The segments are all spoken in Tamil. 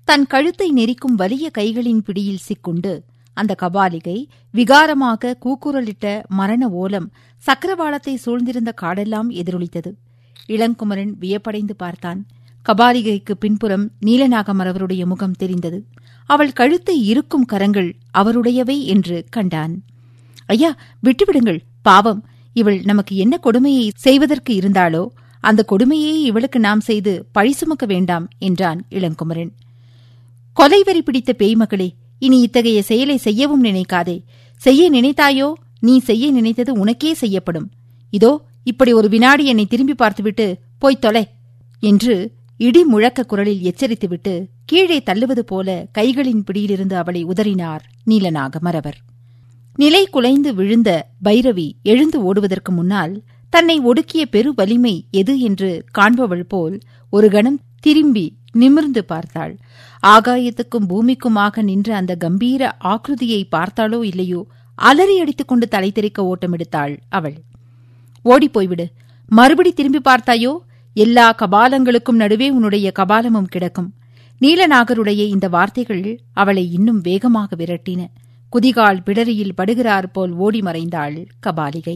தன் கழுத்தை நெரிக்கும் வலிய கைகளின் பிடியில் சிக்குண்டு அந்த கபாலிகை விகாரமாக கூக்குரலிட்ட மரண ஓலம் சக்கரவாளத்தை சூழ்ந்திருந்த காடெல்லாம் எதிரொலித்தது இளங்குமரன் வியப்படைந்து பார்த்தான் கபாலிகைக்கு பின்புறம் நீலநாகமரவருடைய முகம் தெரிந்தது அவள் கழுத்தை இருக்கும் கரங்கள் அவருடையவை என்று கண்டான் ஐயா விட்டுவிடுங்கள் பாவம் இவள் நமக்கு என்ன கொடுமையை செய்வதற்கு இருந்தாளோ அந்த கொடுமையை இவளுக்கு நாம் செய்து பழி சுமக்க வேண்டாம் என்றான் இளங்குமரன் கொலைவரி பிடித்த பேய்மகளே இனி இத்தகைய செயலை செய்யவும் நினைக்காதே செய்ய நினைத்தாயோ நீ செய்ய நினைத்தது உனக்கே செய்யப்படும் இதோ இப்படி ஒரு வினாடி என்னை திரும்பி பார்த்துவிட்டு போய்த் தொலை என்று இடி முழக்க குரலில் எச்சரித்துவிட்டு கீழே தள்ளுவது போல கைகளின் பிடியிலிருந்து அவளை உதறினார் நீலநாக மரவர் நிலை குலைந்து விழுந்த பைரவி எழுந்து ஓடுவதற்கு முன்னால் தன்னை ஒடுக்கிய பெரு வலிமை எது என்று காண்பவள் போல் ஒரு கணம் திரும்பி நிமிர்ந்து பார்த்தாள் ஆகாயத்துக்கும் பூமிக்குமாக நின்ற அந்த கம்பீர ஆக்ருதியை பார்த்தாளோ இல்லையோ அலறி அடித்துக் கொண்டு தலை தெறிக்க ஓட்டமெடுத்தாள் அவள் ஓடிப்போய்விடு மறுபடி திரும்பி பார்த்தாயோ எல்லா கபாலங்களுக்கும் நடுவே உன்னுடைய கபாலமும் கிடக்கும் நீலநாகருடைய இந்த வார்த்தைகள் அவளை இன்னும் வேகமாக விரட்டின குதிகால் பிடரியில் படுகிறார் போல் ஓடி மறைந்தாள் கபாலிகை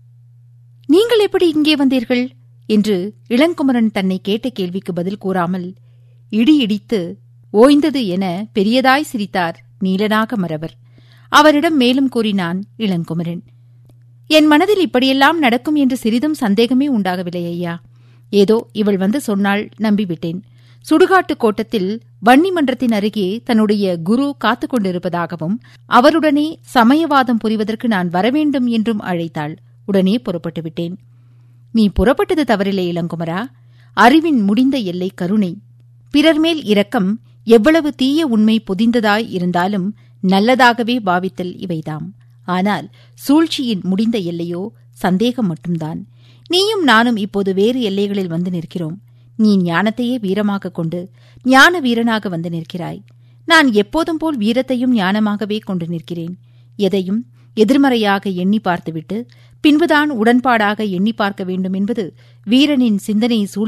நீங்கள் எப்படி இங்கே வந்தீர்கள் என்று இளங்குமரன் தன்னை கேட்ட கேள்விக்கு பதில் கூறாமல் இடி இடித்து ஓய்ந்தது என பெரியதாய் சிரித்தார் நீலநாக மரவர் அவரிடம் மேலும் கூறினான் இளங்குமரன் என் மனதில் இப்படியெல்லாம் நடக்கும் என்று சிறிதும் சந்தேகமே உண்டாகவில்லை ஐயா ஏதோ இவள் வந்து சொன்னால் நம்பிவிட்டேன் சுடுகாட்டு கோட்டத்தில் வன்னிமன்றத்தின் அருகே தன்னுடைய குரு காத்துக் கொண்டிருப்பதாகவும் அவருடனே சமயவாதம் புரிவதற்கு நான் வரவேண்டும் என்றும் அழைத்தாள் உடனே புறப்பட்டு விட்டேன் நீ புறப்பட்டது தவறில்லை இளங்குமரா அறிவின் முடிந்த எல்லை கருணை பிறர் மேல் இரக்கம் எவ்வளவு தீய உண்மை பொதிந்ததாய் இருந்தாலும் நல்லதாகவே பாவித்தல் இவைதாம் ஆனால் சூழ்ச்சியின் முடிந்த எல்லையோ சந்தேகம் மட்டும்தான் நீயும் நானும் இப்போது வேறு எல்லைகளில் வந்து நிற்கிறோம் நீ ஞானத்தையே வீரமாக கொண்டு ஞான வீரனாக வந்து நிற்கிறாய் நான் எப்போதும் போல் வீரத்தையும் ஞானமாகவே கொண்டு நிற்கிறேன் எதையும் எதிர்மறையாக எண்ணி பார்த்துவிட்டு பின்புதான் உடன்பாடாக எண்ணி பார்க்க வேண்டும் என்பது வீரனின் சிந்தனை சூழ்